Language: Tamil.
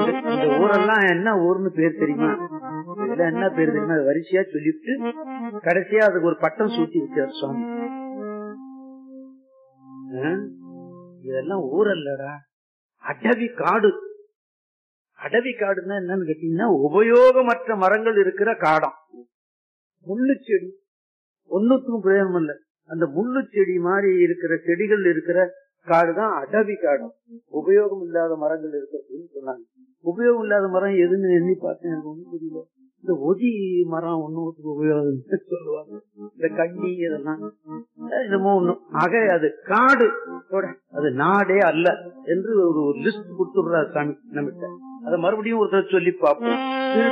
இந்த ஊரெல்லாம் என்ன ஊர்னு பேர் தெரியுமா இதெல்லாம் என்ன பேர் தெரியுமா அது வரிசையா சொல்லிட்டு கடைசியா அதுக்கு ஒரு பட்டம் சூட்டி வச்சார் சுவாமி ஆ? இதெல்லாம் ஊரல்லடா அடவி காடு அடவி காடுன்னா என்னன்னு கேட்டீங்கன்னா உபயோகமற்ற மரங்கள் இருக்கிற காடம் முள்ளு செடி ஒன்னுக்கும் பிரயோஜனம் இல்ல அந்த முள்ளு செடி மாதிரி இருக்கிற செடிகள் இருக்கிற காடுதான் அடவி காடும் உபயோகம் இல்லாத மரங்கள் இருக்கிறதுன்னு சொன்னாங்க உபயோகம் இல்லாத மரம் எதுன்னு எண்ணி பார்த்தேன் எனக்கு ஒண்ணும் தெரியல இந்த ஒதி மரம் ஒண்ணுக்கு உபயோகம் சொல்லுவாங்க இந்த கண்ணி இதெல்லாம் என்னமோ ஒண்ணும் ஆக அது காடு கூட அது நாடே அல்ல என்று ஒரு லிஸ்ட் கொடுத்துடுறாரு சாமி நம்மகிட்ட அதை மறுபடியும் ஒருத்தர் சொல்லி பார்ப்போம்